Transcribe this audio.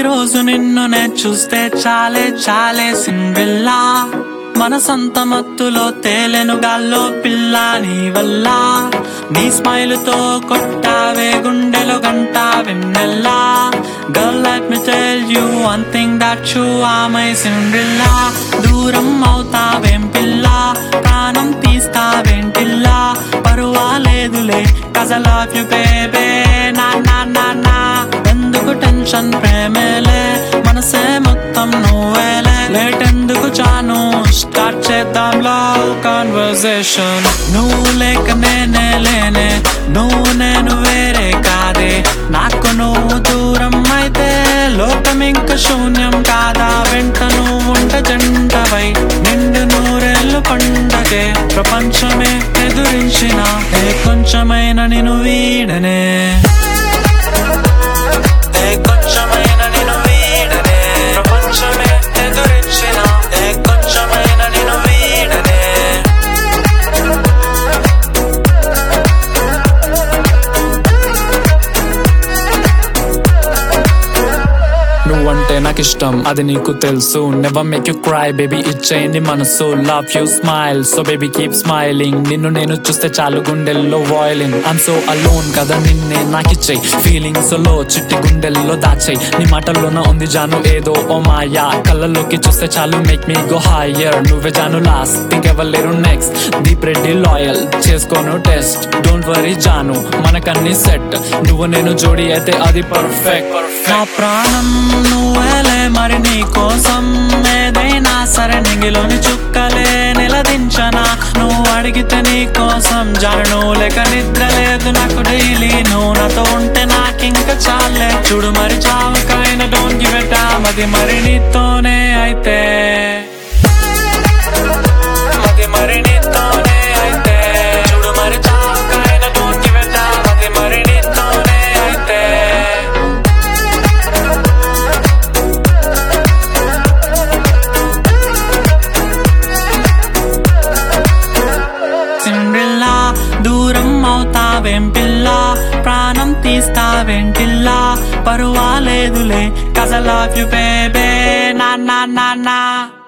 ప్రతిరోజు నిన్ను నే చూస్తే చాలే చాలే సిండ్రిల్లా మన సొంత మత్తులో తేలెను గాల్లో పిల్ల నీ వల్ల నీ స్మైల్ తో కొట్టావే గుండెలో గంట వెన్నెల్లా girl let me tell you one thing that you are my Cinderella దూరం అవుతావేం పిల్ల ప్రాణం తీస్తావేంటిల్లా పరువాలేదులే కజ లవ్ యు బేబే నా నా నా నా ఎందుకు టెన్షన్ ప్రేమేలే మనసే మొత్తం నువ్వేలే లేట్ ఎందుకు చాను స్టార్ట్ చేద్దాం లవ్ కాన్వర్సేషన్ నువ్వు లేక నేనే లేనే నువ్వు నేను వేరే కాదే నాకు నువ్వు దూరం అయితే లోకం ఇంకా శూన్యం కాదా వెంట నువ్వు ఉంట జంటవై నిండు నూరేళ్ళు పండగే ప్రపంచమే ఎదురించిన ఏ కొంచెమైన నేను వీడనే ఏ కొంచెమైన నేను వీడనే ప్రపంచమే ఎదురించిన ఏ కొంచెమైన నేను వీడనే నువ్వంటే నాకు ఇష్టం అది నీకు తెలుసు never make you cry baby ఇచ్చేయండి మనసు love you smile so baby keep smiling నిన్ను నేను చూస్తే చాలు గుండెల్లో వాయిలింగ్ ఐమ్ సో అలోన్ కదా నిన్నే నాకిచ్చేయి ఫీలింగ్స్ లో చిట్టి గుండెల్లో దాచేయి నీ మాటల్లోన ఉంది జాను ఏదో ఓ మాయా కళ్ళలోకి చూస్తే చాలు మేక్ మీ గో హైయర్ నువ్వే జాను లాస్ట్ ఇంకెవరు లేరు నెక్స్ట్ దీప్ రెడ్డి లాయల్ చేసుకోను టెస్ట్ డోంట్ వరీ జాను మనకన్నీ సెట్ నువ్వు నేను జోడి అయితే అది పర్ఫెక్ట్ నా ప్రాణం నువ్వేలే మరి నీ కోసం ఏదైనా సరే నింగిలోని చుక్కలే నిలదించనా నువ్వు అడిగితే నీ కోసం జాను లేక నిద్ర లేదు నాకు డైలీ నువ్వు నాతో ఉంటే నాకింక చాలే చూడు మరి చావుకైన డోంట్ గివ్ ఇట్ అది మరి నీతోనే అయితే అది మరి నీతోనే అయితే చూడు మరి చావుకైన డోంట్ గివ్ ఇట్ అది మరి నీతోనే అయితే సిండ్రిల్లా దూరం అవుతావేం పిల్ల ప్రాణం తీస్తావేంటిల్లా పరువాలేదులే కజ లవ్ యు బేబే నా నా నా నా